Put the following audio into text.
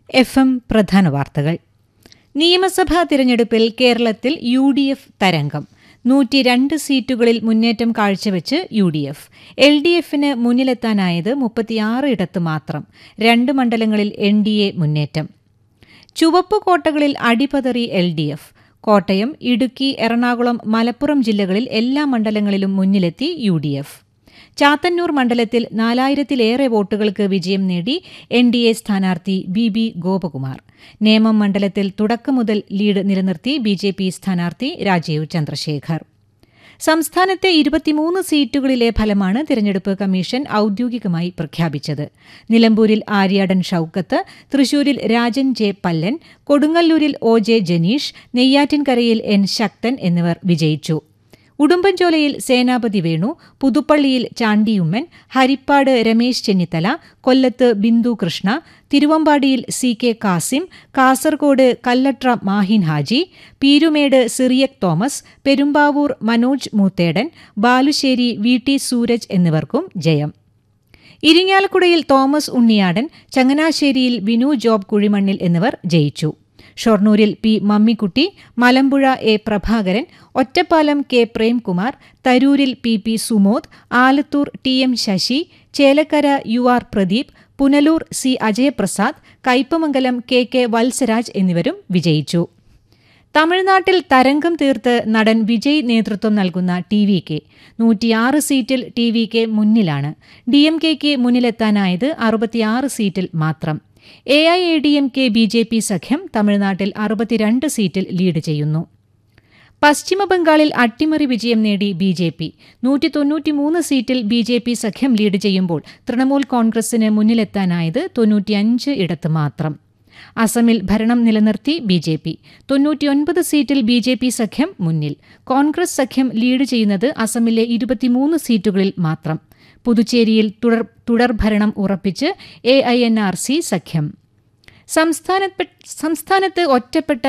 F M പ്രധാന വാർത്തകൾ നിയമസഭാ തിരഞ്ഞെടുപ്പിൽ കേരളത്തിൽ യു ഡി എഫ് തരംഗം നൂറ്റി രണ്ട് സീറ്റുകളിൽ മുന്നേറ്റം കാഴ്ചവെച്ച് U D F L D എഫിന് മുന്നിലെത്താനായത് മുപ്പത്തിയാറ് ഇടത്ത് മാത്രം രണ്ട് മണ്ഡലങ്ങളിൽ എൻ ഡി എ മുന്നേറ്റം ചുവപ്പ് കോട്ടകളിൽ അടിപതറി L D F Kottayam Idukki Ernakulam Malappuram ജില്ലകളിൽ എല്ലാ മണ്ഡലങ്ങളിലും മുന്നിലെത്തി യു ഡി എഫ് ചാത്തന്നൂർ മണ്ഡലത്തിൽ നാലായിരത്തിലേറെ വോട്ടുകൾക്ക് വിജയം നേടി എൻ ഡി എ സ്ഥാനാർത്ഥി ബി ബി ഗോപകുമാർ നേമം മണ്ഡലത്തിൽ തുടക്കം മുതൽ ലീഡ് നിലനിർത്തി ബി ജെ പി സ്ഥാനാർത്ഥി രാജീവ് ചന്ദ്രശേഖർ സംസ്ഥാനത്തെ ഇരുപത്തിമൂന്ന് സീറ്റുകളിലെ ഫലമാണ് തിരഞ്ഞെടുപ്പ് കമ്മീഷൻ ഔദ്യോഗികമായി പ്രഖ്യാപിച്ചത് നിലമ്പൂരിൽ ആര്യാടൻ ഷൌക്കത്ത് തൃശൂരിൽ രാജൻ ജെ പല്ലൻ കൊടുങ്ങല്ലൂരിൽ ഒ ജെ ജനീഷ് നെയ്യാറ്റിൻകരയിൽ എൻ ശക്തൻ എന്നിവർ വിജയിച്ചു ഉടുമ്പൻചോലയിൽ സേനാപതി വേണു പുതുപ്പള്ളിയിൽ ചാണ്ടിയുമ്മൻ ഹരിപ്പാട് രമേശ് ചെന്നിത്തല കൊല്ലത്ത് ബിന്ദു കൃഷ്ണ തിരുവമ്പാടിയിൽ C K Kasim Kasaragod Kallatra Mahin Haji Peermade Cyriac Thomas Perumbavoor Manoj Moothedan Balussery V T Sooraj എന്നിവർക്കും ജയം ഇരിങ്ങാലക്കുടയിൽ തോമസ് ഉണ്ണിയാടൻ ചങ്ങനാശ്ശേരിയിൽ വിനു ജോബ് കുഴിമണ്ണിൽ എന്നിവർ ജയിച്ചു ഷൊർണൂരിൽ P Mammikutty Malampuzha A Prabhakaran Ottapalam K Premkumar തരൂരിൽ P P Sumod Alathur T M Sasi Chelakkara U R Pradeep Punalur C Ajayaprasad Kaipamangalam K K Valsaraj എന്നിവരും വിജയിച്ചു തമിഴ്നാട്ടിൽ തരംഗം തീർത്ത് നടൻ വിജയ് നേതൃത്വം നൽകുന്ന ടി വി കെ നൂറ്റിയാറ് സീറ്റിൽ ടി വി കെ മുന്നിലാണ് ഡി എം കെക്ക് മുന്നിലെത്താനായത് അറുപത്തിയാറ് സീറ്റിൽ മാത്രം A I A D M K B J P സഖ്യം തമിഴ്നാട്ടിൽ അറുപത്തിരണ്ട് സീറ്റിൽ ലീഡ് ചെയ്യുന്നു പശ്ചിമബംഗാളിൽ അട്ടിമറി വിജയം നേടി ബി ജെ പി നൂറ്റി തൊണ്ണൂറ്റിമൂന്ന് സീറ്റിൽ ബി ജെ പി സഖ്യം ലീഡ് ചെയ്യുമ്പോൾ തൃണമൂൽ കോൺഗ്രസിന് മുന്നിലെത്താനായത് തൊണ്ണൂറ്റിയഞ്ച് ഇടത്ത് മാത്രം അസമിൽ ഭരണം നിലനിർത്തി ബി ജെ പി തൊണ്ണൂറ്റിയൊൻപത് സീറ്റിൽ ബി ജെ പി സഖ്യം മുന്നിൽ കോൺഗ്രസ് സഖ്യം ലീഡ് ചെയ്യുന്നത് അസമിലെ ഇരുപത്തിമൂന്ന് സീറ്റുകളിൽ മാത്രം പുതുച്ചേരിയിൽ തുടർ തുടർഭരണം ഉറപ്പിച്ച് A I N R C സഖ്യം സംസ്ഥാനത്ത് ഒറ്റപ്പെട്ട